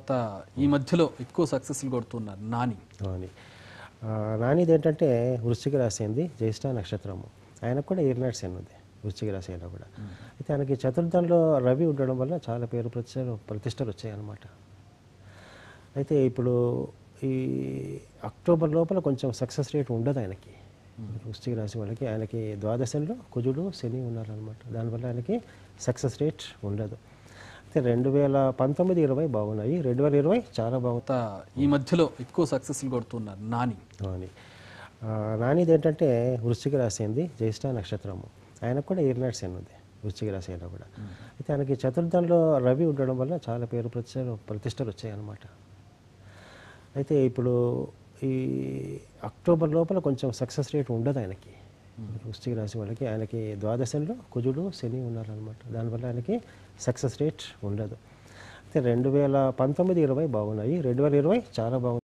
ఈ మధ్యలో ఎక్కువ సక్సెస్లు కొడుతున్నారు నాని నాని ఆ, నానిది ఏంటంటే వృశ్చిక రాశి అయింది జ్యేష్ఠ నక్షత్రము ఆయనకు కూడా ఈర్నాడ్స్ ఉంది వృశ్చిక రాశి అయినా కూడా అయితే ఆయనకి చతుర్థంలో రవి ఉండడం వల్ల చాలా పేరు ప్రతిష్టలు ప్రతిష్టలు వచ్చాయి అన్నమాట అయితే ఇప్పుడు ఈ అక్టోబర్ లోపల కొంచెం సక్సెస్ రేట్ ఉండదు ఆయనకి వృశ్చిక రాశి వాళ్ళకి ఆయనకి ద్వాదశంలో కుజుడు శని ఉన్నారనమాట దానివల్ల ఆయనకి సక్సెస్ రేట్ ఉండదు అయితే రెండు వేల పంతొమ్మిది ఇరవై బాగున్నాయి రెండు వేల ఇరవై చాలా బాగుంది తర్వాత ఈ మధ్యలో ఎక్కువ సక్సెస్లు కొడుతున్నారు నాని నాని ఆ, నానిది ఏంటంటే వృశ్చిక రాశి అయింది జ్యేష్ఠ నక్షత్రము ఆయనకు కూడా ఈర్నాడ్స్ ఉంది వృశ్చిక రాశి అయినా కూడా అయితే ఆయనకి చతుర్థంలో రవి ఉండడం వల్ల చాలా పేరు ప్రతిష్టలు ప్రతిష్టలు వచ్చాయి అన్నమాట అయితే ఇప్పుడు ఈ అక్టోబర్ లోపల కొంచెం సక్సెస్ రేట్ ఉండదు ఆయనకి వృశ్చిక రాశి వాళ్ళకి ఆయనకి ద్వాదశంలో కుజుడు శని ఉన్నారనమాట దానివల్ల ఆయనకి సక్సెస్ రేట్ ఉండదు అయితే రెండు వేల పంతొమ్మిది ఇరవై బాగున్నాయి రెండు వేల ఇరవై చాలా బాగుంది